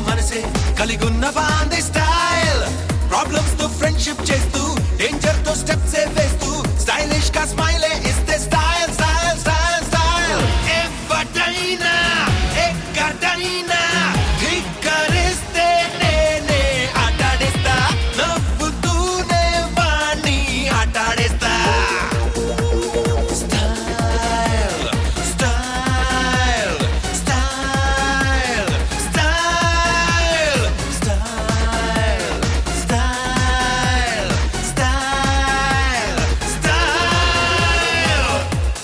మనసే కలిగున్న బాంది స్టైల్ ప్రాబ్లమ్స్ తో ఫ్రెండ్షిప్ చేస్తూ డేంజర్ తో స్టెప్స్ వేస్తూ స్టైలిష్ గా స్మైల్ ఇస్తే స్టైల్ స్టైల్ స్టైల్ స్టైల్ ఎవడైనా ఎక్కడైనా ధిక్కరిస్తే నేనే ఆటాడిస్తా నవ్వుతూనే వాణ్ణి ఆటాడిస్తా Style, style, style, style, style, style, style, style.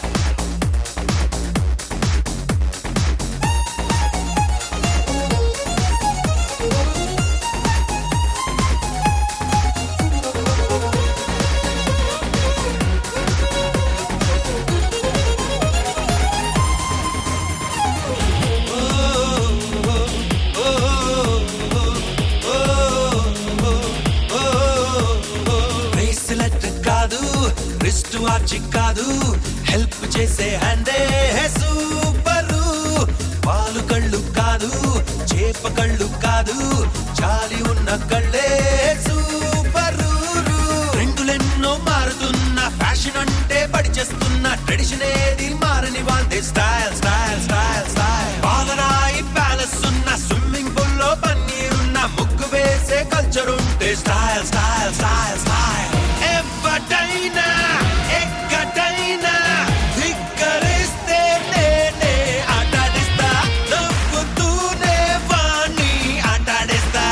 Bracelet కాదు రిస్ట్ వాచ్ కాదు హెల్ప్ చేసే హ్యాండే సూపరు పాలు కళ్ళు కాదు చేప కళ్ళు కాదు చాలి ఉన్న కళ్ళే సూపరు రెండులెన్నో మారుతున్న ఫ్యాషన్ అంటే పడి చేస్తున్న ట్రెడిషన్ ఏది మారని వాళ్ళే స్టైల్ స్టైల్ స్టైల్ స్టైల్ పాలరాయి ప్యాలెస్ ఉన్న స్విమ్మింగ్ పూల్ లో పన్నీరున్న ముగ్గు వేసే కల్చర్ ఉంటే స్టైల్ స్టైల్ స్టైల్ స్టైల్ ఎవడైనా ఎక్కడైనా ధిక్కరిస్తే నేనే ఆటాడిస్తా నవ్వుతూనే వాణ్ణి ఆటాడిస్తా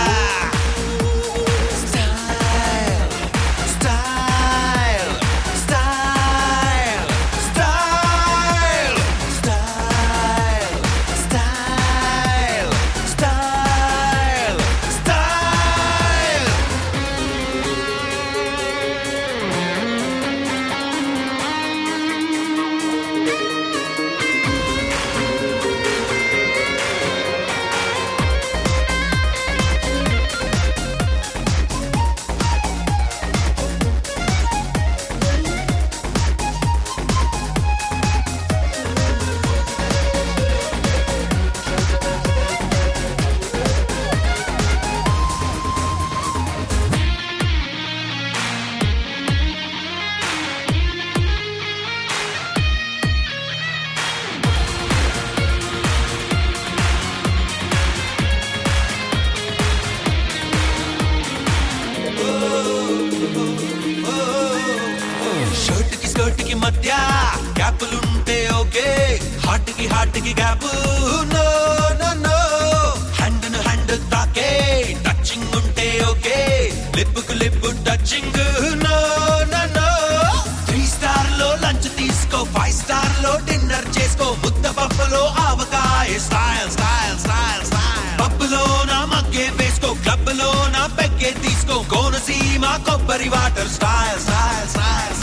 style style style style style style style style shirt కి స్కర్ట్ కి మధ్య గ్యాపులుంటే ఓకే హార్ట్ కి హార్ట్ కి gap no no no hand ను హ్యాండ్ తాకే టచింగ్ ఉంటే ఓకే లిప్ కు lip touching no no no three star లో లంచ్ తీసుకో ఫైవ్ స్టార్ లో డిన్నర్ చేసుకో ముద్ద పప్పులో ఆవకాయ స్టైల్ స్టైల్ స్టైల్ స్టైల్ పప్పులో నా మగ్గే వేసుకో క్లబ్ లో నా పెగ్గే తీసుకో కోనసీమ కొబ్బరి వాటర్ స్టైల్ స్టైల్ స్టైల్